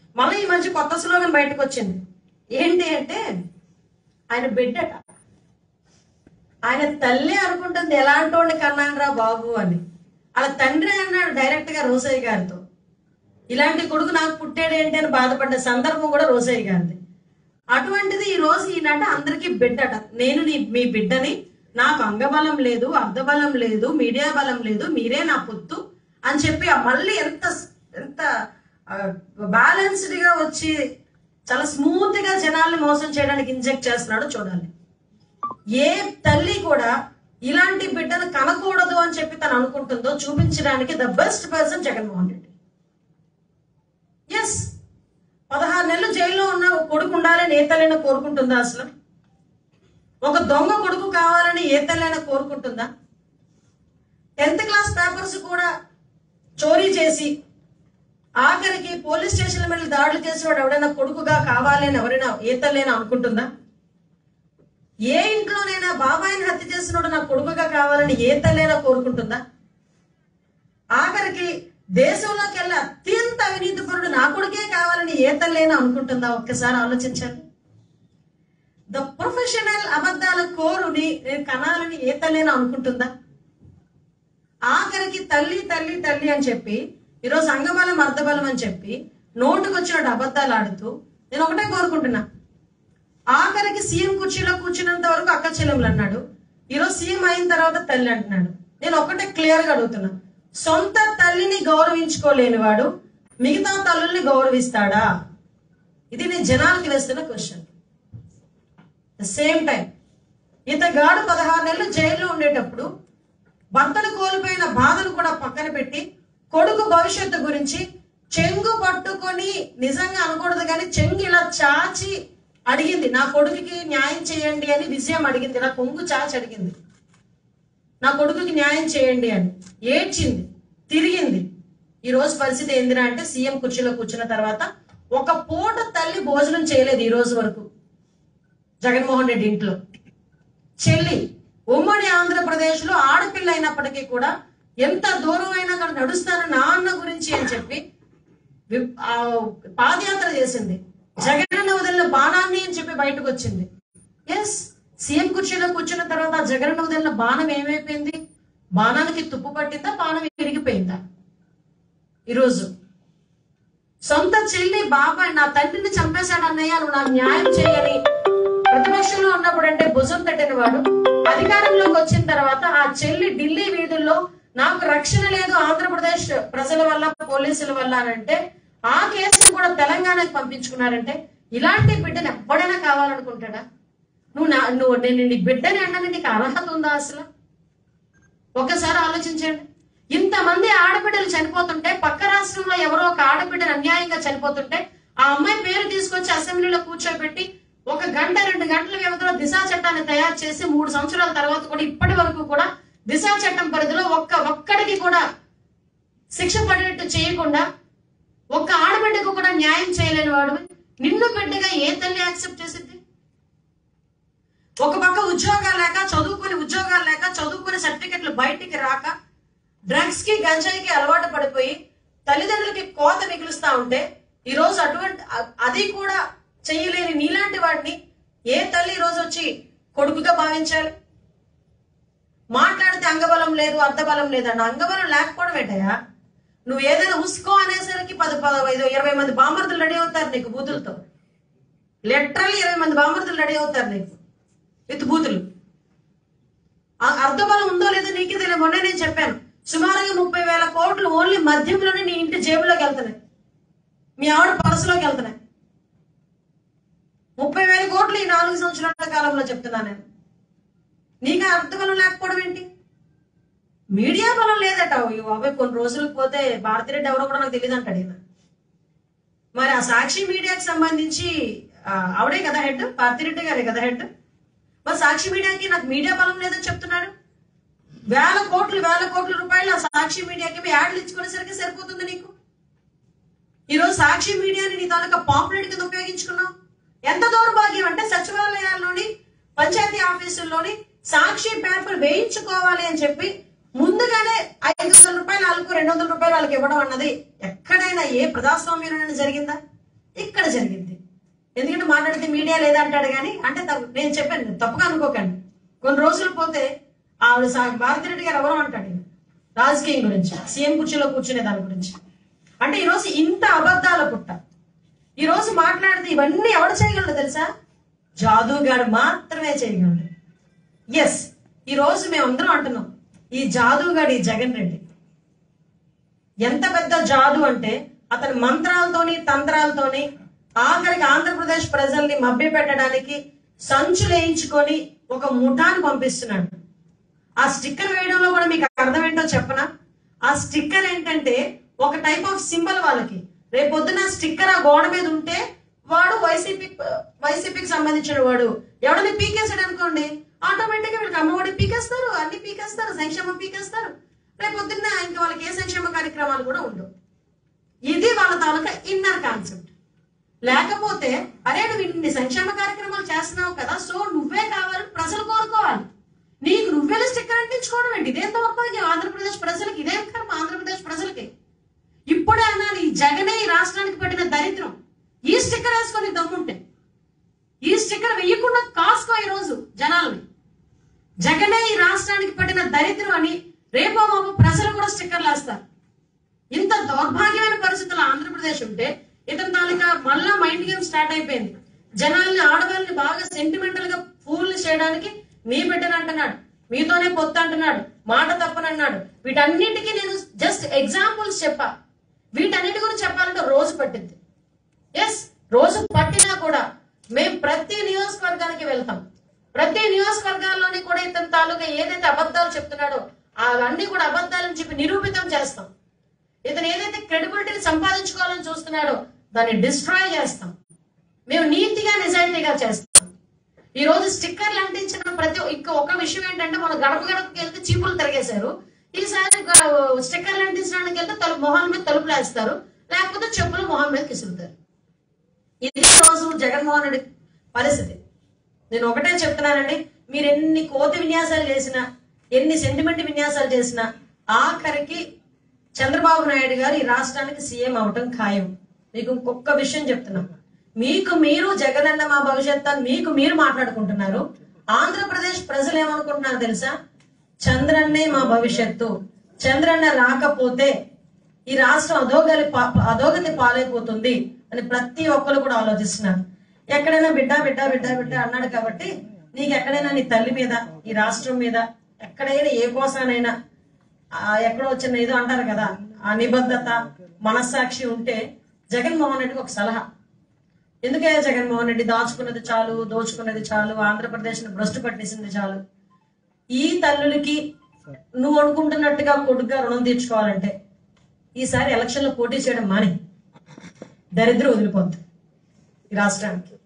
మళ్ళీ ఈ మధ్య కొత్త స్లోగన్ బయటకు వచ్చింది ఏంటి అంటే ఆయన బిడ్డట ఆయన తల్లి అనుకుంటుంది ఎలాంటి వాడిని కన్నానరా బాబు అని అలా తండ్రి అన్నాడు డైరెక్ట్ గా రోసయ్య గారితో ఇలాంటి కొడుకు నాకు పుట్టాడు ఏంటి అని బాధపడ్డ సందర్భం కూడా రోసయ్య గారిది అటువంటిది ఈ రోజు ఈయనంటే అందరికీ బిడ్డట నేను నీ మీ బిడ్డని నాకు అంగబలం లేదు అర్ధబలం లేదు మీడియా బలం లేదు మీరే నా పొత్తు అని చెప్పి ఆ మళ్ళీ ఎంత ఎంత బ్యాలెన్స్డ్ గా వచ్చి చాలా స్మూత్ గా జనాల్ని మోసం చేయడానికి ఇంజెక్ట్ చేస్తున్నాడో చూడాలి ఏ తల్లి కూడా ఇలాంటి బిడ్డను కనకూడదు అని చెప్పి తను అనుకుంటుందో చూపించడానికి the best person Jaganmohan Reddy ఎస్ పదహారు నెలలు జైల్లో ఉన్న ఒక కొడుకు ఉండాలని ఏ తల్లైనా కోరుకుంటుందా అసలు ఒక దొంగ కొడుకు కావాలని ఏ తల్లైనా కోరుకుంటుందా టెన్త్ క్లాస్ పేపర్స్ కూడా చోరీ చేసి ఆఖరికి పోలీస్ స్టేషన్ల మీద దాడులు చేసేవాడు ఎవడైనా కొడుకుగా కావాలి అని ఎవరైనా ఏ తల్లైనా అనుకుంటుందా ఏ ఇంట్లోనైనా బాబాయిని హత్య చేసినోడు నా కొడుకుగా కావాలని ఏ తల్లైనా కోరుకుంటుందా ఆఖరికి దేశంలోకి వెళ్ళి అత్యంత అవినీతి పరుడు నా కొడుకే కావాలని ఏ తల్లైనా అనుకుంటుందా ఒక్కసారి ఆలోచించండి ద ప్రొఫెషనల్ అబద్ధాల కోరుని నేను కనాలని ఏ తల్లైనా అనుకుంటుందా ఆఖరికి తల్లి తల్లి తల్లి అని చెప్పి ఈరోజు అంగబలం అర్ధబలం అని చెప్పి నోటుకు వచ్చినట్టు అబద్ధాలు ఆడుతూ నేను ఒకటే కోరుకుంటున్నా ఆఖరికి సీఎం కుర్చీలో కూర్చున్నంత వరకు అక్క చెల్లెములు అన్నాడు ఈరోజు సీఎం అయిన తర్వాత తల్లి అంటున్నాడు నేను ఒకటే క్లియర్ గా అడుగుతున్నా సొంత తల్లిని గౌరవించుకోలేని వాడు మిగతా తల్లుల్ని గౌరవిస్తాడా ఇది నేను జనాలకి వేస్తున్న క్వశ్చన్ సేమ్ టైం ఇతగాడు పదహారు నెలలు జైల్లో ఉండేటప్పుడు భర్తను కోల్పోయిన బాధను కూడా పక్కన పెట్టి కొడుకు భవిష్యత్తు గురించి చెంగు పట్టుకొని నిజంగా అనకూడదు కానీ చెంగు ఇలా చాచి అడిగింది నా కొడుకుకి న్యాయం చేయండి అని విజయం అడిగింది నా కొంగు చాచి అడిగింది నా కొడుకుకి న్యాయం చేయండి అని ఏడ్చింది తిరిగింది ఈ రోజు పరిస్థితి ఏందిరా అంటే సీఎం కుర్చీలో కూర్చున్న తర్వాత ఒక పూట తల్లి భోజనం చేయలేదు ఈ రోజు వరకు జగన్మోహన్ రెడ్డి ఇంట్లో చెల్లి ఉమ్మడి ఆంధ్రప్రదేశ్ లో ఆడపిల్ల అయినప్పటికీ కూడా ఎంత దూరం అయినా కూడా నడుస్తాను నాన్న గురించి అని చెప్పి వి- ఆ పాదయాత్ర చేసింది జగనన్న వదిలిన బాణాన్ని అని చెప్పి బయటకు వచ్చింది ఎస్ సీఎం కుర్చీలో కూర్చున్న తర్వాత ఆ జగనన్న వదిలిన బాణం ఏమైపోయింది బాణానికి తుప్పు పట్టిందా బాణం విరిగిపోయిందా ఈరోజు సొంత చెల్లి బాబాయ్ నా తండ్రిని చంపేశాడు అన్నయ్య నువ్వు నాకు న్యాయం చేయని ప్రతిపక్షంలో ఉన్నప్పుడు అంటే భుజం తట్టిన వాడు అధికారంలోకి వచ్చిన తర్వాత ఆ చెల్లి ఢిల్లీ వీధుల్లో నాకు రక్షణ లేదు ఆంధ్రప్రదేశ్ ప్రజల వల్ల పోలీసుల వల్ల అని అంటే ఆ కేసును కూడా తెలంగాణకు పంపించుకున్నారంటే ఇలాంటి బిడ్డను ఎప్పుడైనా కావాలనుకుంటాడా నువ్వు నా నువ్వు నేను నీ బిడ్డని అనడానికి నీకు అర్హత ఉందా అసలు ఒక్కసారి ఆలోచించండి ఇంతమంది ఆడబిడ్డలు చనిపోతుంటే పక్క రాష్ట్రంలో ఎవరో ఒక ఆడబిడ్డను అన్యాయంగా చనిపోతుంటే ఆ అమ్మాయి పేరు తీసుకొచ్చి అసెంబ్లీలో కూర్చోబెట్టి ఒక గంట రెండు గంటల వ్యవధిలో దిశా చట్టాన్ని తయారు చేసి మూడు సంవత్సరాల తర్వాత కూడా ఇప్పటి వరకు కూడా దిశా చట్టం పరిధిలో ఒక్క ఒక్కడికి కూడా శిక్ష పడేట్టు చేయకుండా ఒక్క ఆడబిడ్డకు కూడా న్యాయం చేయలేని వాడు నిన్ను బిడ్డగా ఏ తల్లి యాక్సెప్ట్ చేసింది ఒక పక్క ఉద్యోగాలు లేక చదువుకుని ఉద్యోగాలు లేక చదువుకునే సర్టిఫికెట్లు బయటికి రాక డ్రగ్స్ కి గంజాయికి అలవాటు పడిపోయి తల్లిదండ్రులకి కోత మిగులుస్తా ఉంటే ఈ రోజు అటువంటి అ- అది కూడా చెయ్యలేని నీలాంటి వాడిని ఏ తల్లి ఈ రోజు వచ్చి కొడుకుగా భావించాలి మాట్లాడితే అంగబలం లేదు అర్ధబలం లేదన్న అంగబలం లేకపోవడం ఏంటయ్యా నువ్వు ఏదైనా ఉసుకో అనేసరికి పది పదహైదు ఇరవై మంది బామర్దులు రెడీ అవుతారు నీకు బూతులతో లిటరల్లీ ఇరవై మంది బామర్దులు రెడీ అవుతారు నీకు విత్ బూతులు ఆ అర్ధబలం ఉందో లేదో నీకే తెలియదు మొన్న నేను చెప్పాను సుమారుగా ముప్పై వేల కోట్లు ఓన్లీ మద్యంలోనే నీ ఇంటి జేబులోకి వెళ్తున్నాయి మీ ఆవిడ పర్సులోకి వెళ్తున్నాయి ముప్పై వేల కోట్లు ఈ నాలుగు సంవత్సరాల కాలంలో చెప్తున్నా నేను నీకు ఆ అర్థబలం లేకపోవడం ఏంటి మీడియా బలం లేదట ఈ బాబాయ్ కొన్ని రోజులకు పోతే భారతిరెడ్డి ఎవరో కూడా నాకు తెలియదు అంటాడు ఈయన మరి ఆ సాక్షి మీడియాకి సంబంధించి ఆ, ఆవిడే కదా హెడ్ భారతిరెడ్డి గారే కదా హెడ్ మరి సాక్షి మీడియాకి నాకు మీడియా బలం లేదని చెప్తున్నాడు వేల కోట్లు వేల కోట్ల రూపాయలు ఆ సాక్షి మీడియాకి యాడ్లు ఇచ్చుకునేసరికి సరిపోతుంది నీకు ఈరోజు సాక్షి మీడియాని నీ తాలూకా పాంప్లెట్ కింద ఉపయోగించుకున్నావు ఎంత దౌర్భాగ్యం అంటే సచివాలయాల్లోని పంచాయతీ ఆఫీసుల్లోని సాక్షి పేపర్ వేయించుకోవాలి అని చెప్పి ముందుగానే ఐదు వందల రూపాయలు వాళ్ళకు రెండు వందల రూపాయలు వాళ్ళకి ఇవ్వడం అన్నది ఎక్కడైనా ఏ ప్రజాస్వామ్యంలోనైనా జరిగిందా ఇక్కడ జరిగింది ఎందుకంటే మాట్లాడితే మీడియా లేదా అంటాడు కానీ అంటే తప్పు- నేను చెప్పాను తప్పుగా అనుకోకండి కొన్ని రోజులు పోతే ఆవిడ సా- భారతిరెడ్డి గారు ఎవరో అంటాడు ఈయన. రాజకీయం గురించి సీఎం కుర్చీలో కూర్చునే దాని గురించి అంటే ఈరోజు ఇంత అబద్ధాల పుట్ట ఈ రోజు మాట్లాడితే ఇవన్నీ ఎవడు చేయగలడు తెలుసా జాదుగాడు మాత్రమే చేయగలడు ఎస్ ఈ రోజు మేమందరం అంటున్నాం ఈ జాదుగాడు ఈ జగన్ రెడ్డి ఎంత పెద్ద జాదు అంటే అతని మంత్రాలతోని తంత్రాలతోని ఆఖరికి ఆంధ్రప్రదేశ్ ప్రజల్ని మభ్య పెట్టడానికి సంచులు వేయించుకొని ఒక ముఠాన్ని పంపిస్తున్నాడు ఆ స్టిక్కర్ వేయడంలో కూడా మీకు అర్థం ఏంటో చెప్పనా ఆ స్టిక్కర్ ఏంటంటే ఒక టైప్ ఆఫ్ సింబల్ వాళ్ళకి రేపు పొద్దున స్టిక్కర్ ఆ గోడ మీద ఉంటే వాడు వైసీపీ వైసీపీకి సంబంధించిన వాడు ఎవడని పీకేసాడు అనుకోండి ఆటోమేటిక్ గా వీళ్ళకి అమ్మఒడి పీకేస్తారు అన్ని పీకేస్తారు సంక్షేమం పీకేస్తారు రేపు పొద్దున్న ఇంకా వాళ్ళకి ఏ సంక్షేమ కార్యక్రమాలు కూడా ఉండవు ఇది వాళ్ళ తాలూకా ఇన్నర్ కాన్సెప్ట్ లేకపోతే అరే నువ్వు ఇన్ని సంక్షేమ కార్యక్రమాలు చేస్తున్నావు కదా సో నువ్వే కావాలని ప్రజలు కోరుకోవాలి నీకు నువ్వే స్టిక్కర్ అంటించుకోవడం ఏంటి ఇదేం దౌర్భాగ్యం ఆంధ్రప్రదేశ్ ప్రజలకి ఇదేం కర్మ ఆంధ్రప్రదేశ్ ప్రజలకి ఇప్పుడే అన్నాను ఈ జగనే ఈ రాష్ట్రానికి పట్టిన దరిద్రం ఈ స్టిక్కర్ వేసుకొని దమ్ముంటే ఈ స్టిక్కర్ వెయ్యకుండా కాసుకో ఈ రోజు జనాల్ని జగనే ఈ రాష్ట్రానికి పట్టిన దరిద్రం అని రేపో మాపో ప్రజలు కూడా స్టిక్కర్లు వేస్తారు ఇంత దౌర్భాగ్యమైన పరిస్థితులు ఆంధ్రప్రదేశ్ ఉంటే ఇతని తాలూకా మళ్ళా మైండ్ గేమ్ స్టార్ట్ అయిపోయింది జనాల్ని ఆడవాళ్ళని బాగా సెంటిమెంటల్ గా ఫూల్ చేయడానికి మీ బిడ్డను అంటున్నాడు మీతోనే పొత్తు అంటున్నాడు మాట తప్పనన్నాడు వీటన్నిటికీ నేను జస్ట్ ఎగ్జాంపుల్స్ చెప్పా వీటన్నిటి గురించి చెప్పాలంటే రోజు పట్టింది ఎస్ రోజు పట్టినా కూడా మేము ప్రతి నియోజకవర్గానికి వెళ్తాం ప్రతి నియోజకవర్గాల్లోని కూడా ఇతని తాలూకా ఏదైతే అబద్ధాలు చెప్తున్నాడో అవన్నీ కూడా అబద్ధాలని చెప్పి నిరూపితం చేస్తాం ఇతను ఏదైతే క్రెడిబిలిటీని సంపాదించుకోవాలని చూస్తున్నాడో దాన్ని డిస్ట్రాయ్ చేస్తాం మేము నీతిగా నిజాయితీగా చేస్తాం ఈ రోజు స్టిక్కర్లు అంటించిన ప్రతి ఇంకా ఒక విషయం ఏంటంటే మన గడప గడపకి వెళ్తే చీపులు తిరిగేశారు ఈసారి గ- స్టిక్కర్లు అంటించడానికి వెళ్తే తలుపు మొహాల మీద తలుపులు వేస్తారు లేకపోతే చెప్పులు మొహం మీద కిసురుతారు ఇది ఈ రోజు జగన్మోహన్ రెడ్డి పరిస్థితి నేను ఒకటే చెప్తున్నానండి మీరు ఎన్ని కోతి విన్యాసాలు చేసినా ఎన్ని సెంటిమెంట్ విన్యాసాలు చేసినా ఆఖరికి చంద్రబాబు నాయుడు గారు ఈ రాష్ట్రానికి సీఎం అవటం ఖాయం మీకు ఇంకొక విషయం చెప్తున్నా మీకు మీరు జగనన్న మా భవిష్యత్ అని మీకు మీరు మాట్లాడుకుంటున్నారు ఆంధ్రప్రదేశ్ ప్రజలు ఏమనుకుంటున్నారు తెలుసా చంద్రన్నే మా భవిష్యత్తు చంద్రన్న రాకపోతే ఈ రాష్ట్రం అధోగలి పా- అధోగతి పాలైపోతుంది అని ప్రతి ఒక్కరు కూడా ఆలోచిస్తున్నారు ఎక్కడైనా బిడ్డ బిడ్డ బిడ్డ బిడ్డ అన్నాడు కాబట్టి నీకు ఎక్కడైనా నీ తల్లి మీద ఈ రాష్ట్రం మీద ఎక్కడైనా ఏ కోసానైనా ఆ ఎక్కడో వచ్చిన ఏదో అంటారు కదా ఆ నిబద్ధత మనస్సాక్షి ఉంటే జగన్మోహన్ రెడ్డికి ఒక సలహా ఎందుకే జగన్మోహన్ రెడ్డి దాచుకున్నది చాలు దోచుకున్నది చాలు ఆంధ్రప్రదేశ్ ని భ్రష్టు పట్టేసింది చాలు ఈ తల్లులకి నువ్వు అనుకుంటున్నట్టుగా కొడుకుగా రుణం తీర్చుకోవాలంటే ఈసారి ఎలక్షన్ లో పోటీ చేయడం మాని దరిద్రం వదిలిపోద్ది ఈ రాష్ట్రానికి